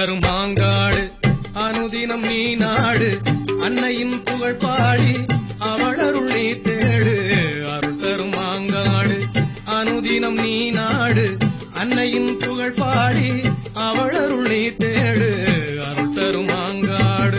தரும் மாங்காடு அனுதினம் நீ நாடு அன்னையின் புகழ் பாடி அவளருள் நீ தேடு அருள் தரும் மாங்காடு அனுதினம் நீ நாடு அன்னையின் புகழ் பாடி அவளருள் நீ தேடு அருள் தரும் மாங்காடு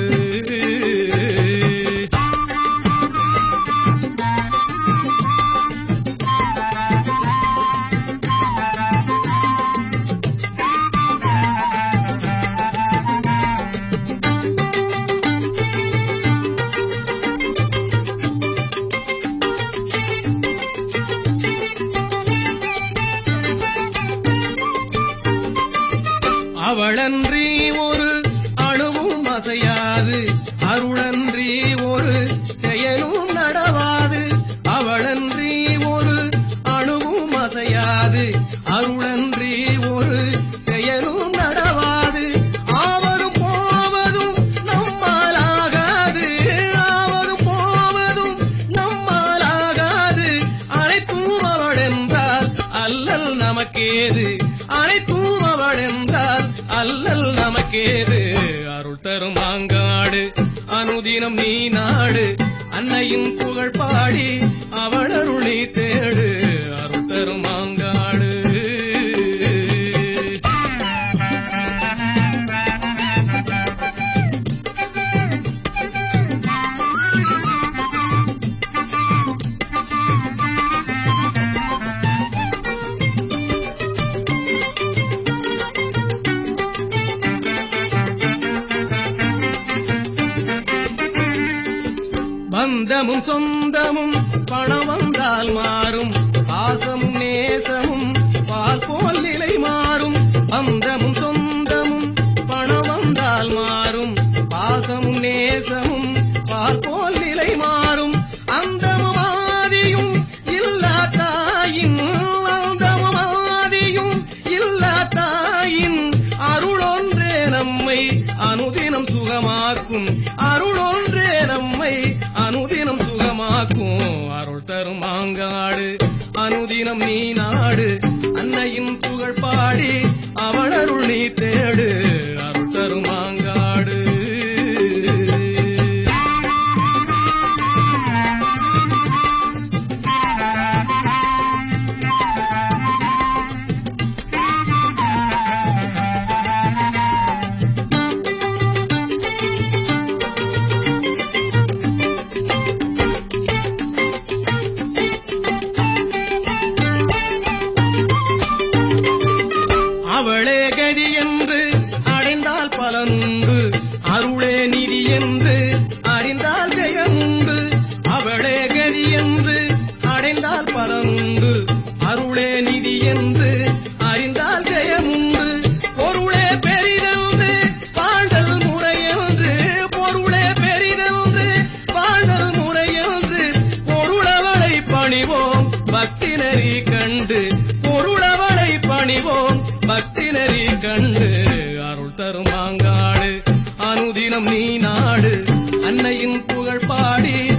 அவளன்றி ஒரு அணுவும் அசையாது அருளன்றி ஒரு செயலும் நடவாது அவளன்றி ஒரு அணுவும் அசையாது அருளன்றி ஒரு செயலும் நடவாது ஆவதும் போவதும் நம்மாலாகாது ஆவதும் போவதும் நம்மாலாகாது அனைத்தும் அவள் என்றால் அல்லல் நமக்கேது அனைத்தும் அவள் என்றால் அல்லல் நமக்கேது அருள் தரும் மாங்காடு அனுதினம் நீ நாடு அன்னையின் புகழ் பாடி அவள் அருளி தேடு அருள் தரும் மாங்காடு பந்தமும் சொந்தமும் பணம் வந்தால் மாறும் பாசமும் நேசமும் பால் போல் நிலை மாறும் பந்தமும் சொந்தமும் பணம் வந்தால் மாறும் பாசமும் நேசமும் பால் போல் நிலை மாறும் அந்தமும் ஆதியும் இல்லா தாயின் அந்தமும் ஆதியும் இல்லா தாயின் அருளொன்றே நம்மை அனுதினம் சுகமாக்கும் அருளொன்றே நம்மை அனுதினம் சுகமாக்கும் அருள் தரும் மாங்காடு அனுதினம் நீ நாடு அன்னையின் புகழ் பாடி அவள் அருள் நீ தேடு அருள் தரும் மாங்காடு அவளே கதி என்று அடைந்தால் பலனுண்டு அருளே நிதி என்று அறிந்தால் ஜெயமுண்டு அவளே கதி என்று அடைந்தால் பலனுண்டு அருளே நிதி என்று அறிந்தால் ஜெயமுண்டு பொருளே பெரிதென்று வாழ்தல் முறையென்று பொருளே பெரிதென்று வாழ்தல் முறையென்று பொருளவளை பணிவோம் பக்தினரி கண்டு பொருளவளை பணிவோம் பக்தினரி கண்டு அருள் தரும் மாங்காடு அனுதினம் நீ நாடு அன்னையின் புகழ் பாடி